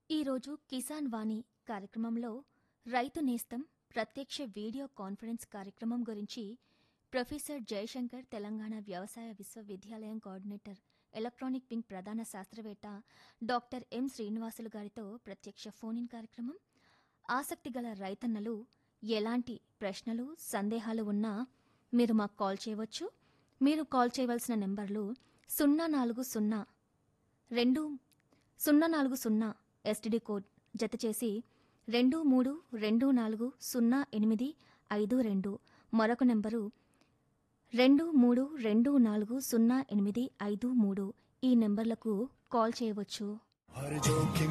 ఈరోజు కిసాన్ వాణి కార్యక్రమంలో రైతు నేస్తం ప్రత్యక్ష వీడియో కాన్ఫరెన్స్ కార్యక్రమం గురించి ప్రొఫెసర్ జయశంకర్ తెలంగాణ వ్యవసాయ విశ్వవిద్యాలయం కోఆర్డినేటర్ ఎలక్ట్రానిక్ వింగ్ ప్రధాన శాస్త్రవేత్త డాక్టర్ ఎం శ్రీనివాసులు గారితో ప్రత్యక్ష ఫోన్ ఇన్ కార్యక్రమం ఆసక్తి గల రైతన్నలు ఎలాంటి ప్రశ్నలు సందేహాలు ఉన్నా మీరు మాకు కాల్ చేయవచ్చు మీరు కాల్ చేయవలసిన నెంబర్లు సున్నా నాలుగు సున్నా రెండు సున్నా నాలుగు సున్నా ఎస్టీడీ కోడ్ జత చేసి రెండు మూడు రెండు నాలుగు సున్నా ఎనిమిది ఐదు రెండు మరొక నెంబరు రెండు మూడు రెండు నాలుగు సున్నా ఎనిమిది ఐదు మూడు ఈ నెంబర్లకు కాల్ చేయవచ్చు हर जोखिम